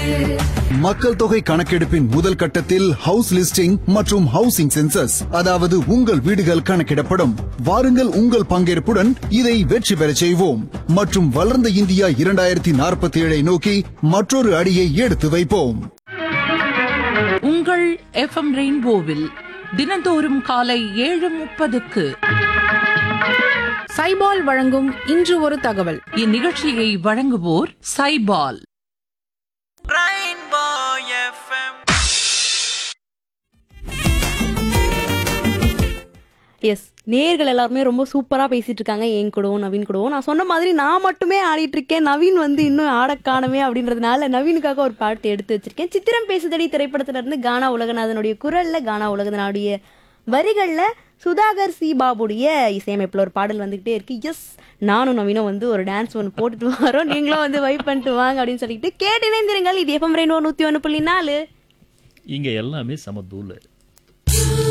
மக்கள் தொகை கணக்கெடுப்பின் முதல் கட்டத்தில் ஹவுஸ் லிஸ்டிங் மற்றும் ஹவுசிங் சென்சஸ் அதாவது உங்கள் வீடுகள் கணக்கிடப்படும் வாருங்கள் உங்கள் பங்கேற்புடன் இதை வெற்றி பெறச் செய்வோம் மற்றும் வளர்ந்த இந்தியா இரண்டாயிரத்தி நாற்பத்தி ஏழை நோக்கி மற்றொரு அடியை எடுத்து வைப்போம் உங்கள் எஃப்எம் ரெயின்போவில் தினந்தோறும் காலை ஏழு முப்பதுக்கு சைபால் வழங்கும் இன்று ஒரு தகவல் இந்நிகழ்ச்சியை வழங்குவோர் சைபால் Rainbow FM. எஸ் நேர்கள் எல்லாருமே ரொம்ப சூப்பரா பேசிட்டு இருக்காங்க என் கூடவும் நவீன் கூடவும் நான் சொன்ன மாதிரி நான் மட்டுமே ஆடிட்டு இருக்கேன் நவீன் வந்து இன்னும் ஆட காணமே அப்படின்றதுனால நவீனுக்காக ஒரு பாட்டு எடுத்து வச்சிருக்கேன் சித்திரம் பேசுதடி திரைப்படத்துல இருந்து கானா உலகநாதனுடைய குரல்ல கானா உலகநாடுடைய வரிகள்ல சுதாகர் சி பாபுடைய இசையமைப்புல ஒரு பாடல் வந்துகிட்டே இருக்கு எஸ் நானும் நவீனும் வந்து ஒரு டான்ஸ் ஒன்று போட்டுட்டு வரோம் நீங்களும் வந்து வைப் பண்ணிட்டு வாங்க அப்படின்னு சொல்லிட்டு கேட்டு இணைந்திருங்கள் இது எஃப்எம் ரெயின்போ நூத்தி ஒன்று புள்ளி நாலு இங்க எல்லாமே சம தூள்